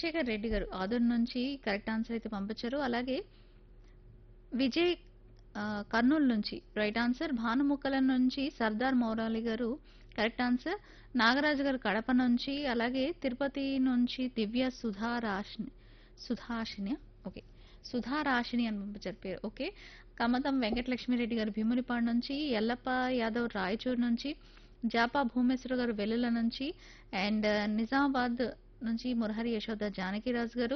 రాజశేఖర్ రెడ్డి గారు ఆదూరు నుంచి correct answer అయితే పంపించారు అలాగే విజయ్ ఆ, కర్నూలు నుంచి రైట్ ఆన్సర్ భానుముక్కల నుంచి సర్దార్ మౌరాలి గారు కరెక్ట్ ఆన్సర్ నాగరాజు గారు కడప నుంచి అలాగే తిరుపతి నుంచి దివ్య సుధా రాశిని సుధాషిని ఓకే సుధా రాశిని అని పంపించారు పేరు ఓకే కమతం వెంకటలక్ష్మిరెడ్డి గారు భీమునిపాడు నుంచి ఎల్లప్ప యాదవ్ రాయచూరు నుంచి జాపా భూమేశ్వర గారు వెల్లుల నుంచి అండ్ నిజామాబాద్ నుంచి మురహరి యశోద జానకిరాజు గారు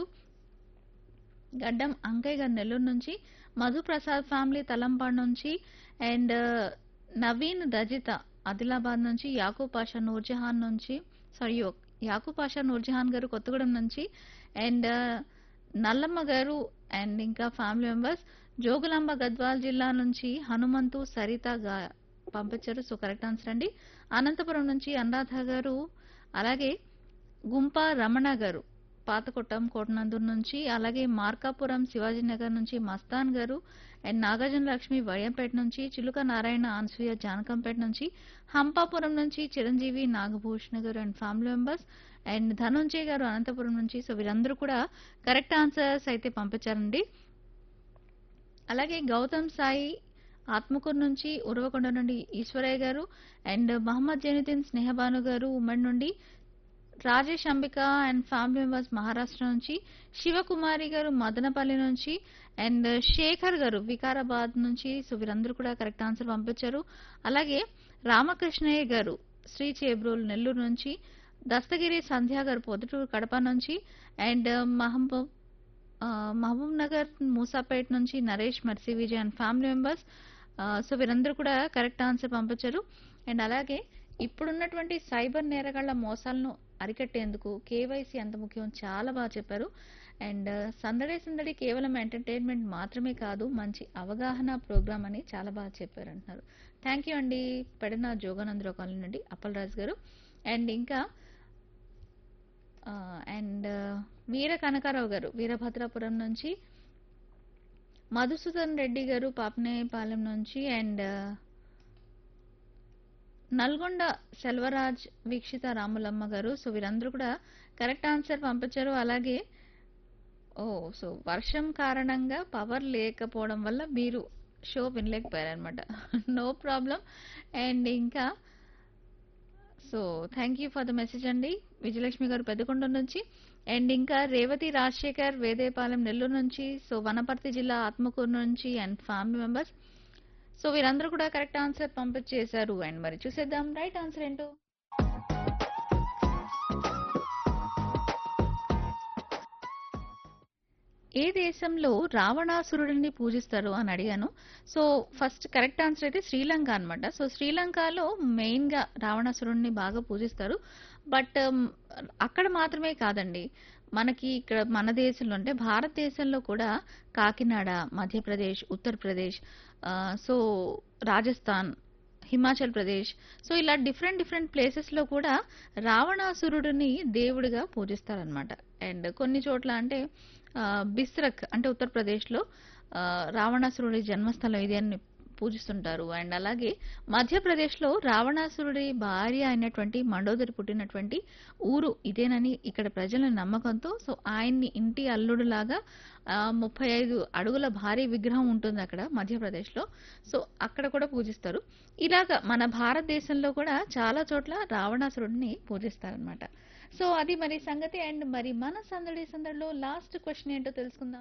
గడ్డం అంకయ్య గారు నెల్లూరు నుంచి మధుప్రసాద్ ఫ్యామిలీ తలంపాడు నుంచి అండ్ నవీన్ రజిత ఆదిలాబాద్ నుంచి యాకూబ్ పాషా నూర్జహాన్ నుంచి సారీ యాకూబ్ పాషా నూర్జహాన్ గారు కొత్తగూడెం నుంచి అండ్ నల్లమ్మ గారు అండ్ ఇంకా ఫ్యామిలీ మెంబర్స్ జోగులాంబ గద్వాల్ జిల్లా నుంచి హనుమంతు సరిత గా పంపించారు సో కరెక్ట్ ఆన్సర్ అండి అనంతపురం నుంచి అనురాధ గారు అలాగే గుంప రమణ గారు పాతకొట్టం కోటనందూరు నుంచి అలాగే మార్కాపురం శివాజీనగర్ నుంచి మస్తాన్ గారు అండ్ నాగార్జున లక్ష్మి వడియంపేట నుంచి చిలుక నారాయణ అనసూయ జానకంపేట నుంచి హంపాపురం నుంచి Chiranjeevi Nagabhushana garu and family members and Dhanunjay garu Anantapuram నుంచి సో వీరందరూ కూడా కరెక్ట్ ఆన్సర్స్ అయితే పంపించారండి అలాగే గౌతమ్ సాయి ఆత్మకూరు నుంచి ఉరవకొండ నుండి ఈశ్వరయ్య గారు అండ్ మహమ్మద్ జైనుద్దీన్ స్నేహబాను గారు ఉమ్మడి నుండి Rajesh Ambika and family members Maharashtra నుంచి శివకుమారి గారు మదనపల్లి నుంచి అండ్ శేఖర్ గారు వికారాబాద్ నుంచి సో వీరందరూ కూడా కరెక్ట్ ఆన్సర్ పంపించారు అలాగే రామకృష్ణయ్య గారు శ్రీ చేబ్రోల్ నెల్లూరు నుంచి దస్తగిరి సంధ్య గారు పొద్దుటూరు కడప నుంచి అండ్ మహబూబ్ ఆ, మహబూబ్ నగర్ మూసాపేట్ నుంచి Naresh Mercy Vijay and family members so వీరందరూ కూడా కరెక్ట్ ఆన్సర్ పంపించారు అండ్ అలాగే ఇప్పుడున్నటువంటి సైబర్ నేరగాళ్ల మోసాలను అరికట్టేందుకు కేవైసీ ఎంత ముఖ్యం చాలా బాగా చెప్పారు అండ్ సందడి సందడి కేవలం ఎంటర్టైన్మెంట్ మాత్రమే కాదు మంచి అవగాహన ప్రోగ్రామ్ అని చాలా బాగా చెప్పారు అంటున్నారు థ్యాంక్ యూ అండి పెడన జోగానందరావు కాలనీ నుండి అప్పలరాజు గారు అండ్ ఇంకా అండ్ వీర కనకారావు గారు వీరభద్రాపురం నుంచి మధుసూదన్ రెడ్డి గారు పాపనేపాలెం నుంచి అండ్ నల్గొండ సెల్వరాజ్ వీక్షిత రాములమ్మ గారు సో వీరందరూ కూడా కరెక్ట్ ఆన్సర్ పంపించారు అలాగే ఓ సో వర్షం కారణంగా పవర్ లేకపోవడం వల్ల మీరు షో వినలేకపోయారనమాట నో ప్రాబ్లం అండ్ ఇంకా so thank you for the message అండి విజయలక్ష్మి గారు పెద్దకొండ నుంచి అండ్ ఇంకా రేవతి రాజశేఖర్ వేదేపాలెం నెల్లూరు నుంచి సో వనపర్తి జిల్లా ఆత్మకూరు నుంచి అండ్ ఫ్యామిలీ మెంబర్స్ సో వీరందరూ కూడా కరెక్ట్ ఆన్సర్ పంపించేశారు అండ్ మరి చూసేద్దాం రైట్ ఆన్సర్ ఏంటో ఏ దేశంలో రావణాసురుడిని పూజిస్తారు అని అడిగాను సో ఫస్ట్ కరెక్ట్ ఆన్సర్ అయితే శ్రీలంక అన్నమాట సో శ్రీలంకలో మెయిన్ గా రావణాసురుడిని బాగా పూజిస్తారు బట్ అక్కడ మాత్రమే కాదండి మనకి ఇక్కడ మన దేశంలో అంటే భారతదేశంలో కూడా కాకినాడ మధ్యప్రదేశ్ ఉత్తరప్రదేశ్ ఆ, సో రాజస్థాన్ హిమాచల్ ప్రదేశ్ సో ఇలా డిఫరెంట్ డిఫరెంట్ ప్లేసెస్ లో కూడా రావణాసురుడిని దేవుడిగా పూజిస్తారనమాట అండ్ కొన్ని చోట్ల అంటే ఆ, బిస్రక్ అంటే ఉత్తరప్రదేశ్ లో ఆ, రావణాసురుడి జన్మస్థలం ఇది అని పూజిస్తుంటారు అండ్ అలాగే మధ్యప్రదేశ్ లో రావణాసురుడి భార్య అయినటువంటి మండోదరి పుట్టినటువంటి ఊరు ఇదేనని ఇక్కడ ప్రజల నమ్మకంతో సో ఆయన్ని ఇంటి అల్లుడులాగా ఆ, ముప్పై ఐదు అడుగుల భారీ విగ్రహం ఉంటుంది అక్కడ మధ్యప్రదేశ్ లో సో అక్కడ కూడా పూజిస్తారు ఇలాగా మన భారతదేశంలో కూడా చాలా చోట్ల రావణాసురుడిని పూజిస్తారనమాట సో అది మరి సంగతి అండ్ మరి మన సందడి సందడిలో లాస్ట్ క్వశ్చన్ ఏంటో తెలుసుకుందాం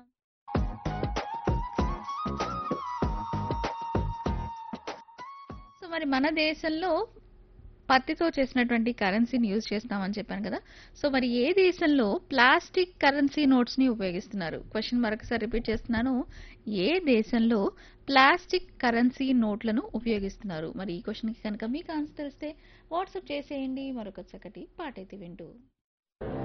సో మరి మన దేశంలో పత్తితో చేసినటువంటి కరెన్సీని యూజ్ చేస్తామని చెప్పాను కదా సో మరి ఏ దేశంలో ప్లాస్టిక్ కరెన్సీ నోట్స్ ని ఉపయోగిస్తున్నారు క్వశ్చన్ మరొకసారి రిపీట్ చేస్తున్నాను ఏ దేశంలో ప్లాస్టిక్ కరెన్సీ నోట్లను ఉపయోగిస్తున్నారు మరి ఈ క్వశ్చన్ కి కనుక మీకు ఆన్సర్ తెలిస్తే వాట్సాప్ చేసేయండి మరొక చక్కటి పాట అయితే వింటూ